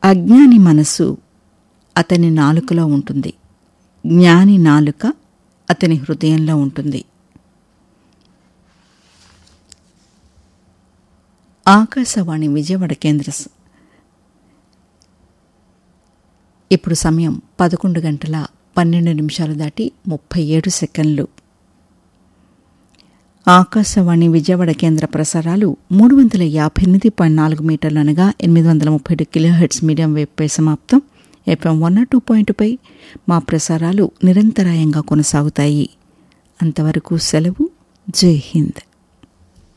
అజ్ఞాని మనసు అతని నాలుకలో ఉంటుంది జ్ఞాని నాలుక అతని హృదయంలో ఉంటుంది ఆకాశవాణి విజయవాడ కేంద్ర స- ఇప్పుడు సమయం పదకొండు గంటల పన్నెండు నిమిషాలు దాటి ముప్పై ఏడు సెకండ్లు ఆకాశవాణి విజయవాడ కేంద్ర ప్రసారాలు మూడు వందల యాభై ఎనిమిది పాయింట్ నాలుగు మీటర్లు అనగా ఎనిమిది వందల ముప్పై ఏడు కిలో హెడ్స్ మీడియం వేవ్పై సమాప్తం ఎఫ్ఎం వన్ టూ పాయింట్పై మా ప్రసారాలు నిరంతరాయంగా కొనసాగుతాయి అంతవరకు సెలవు జై హింద్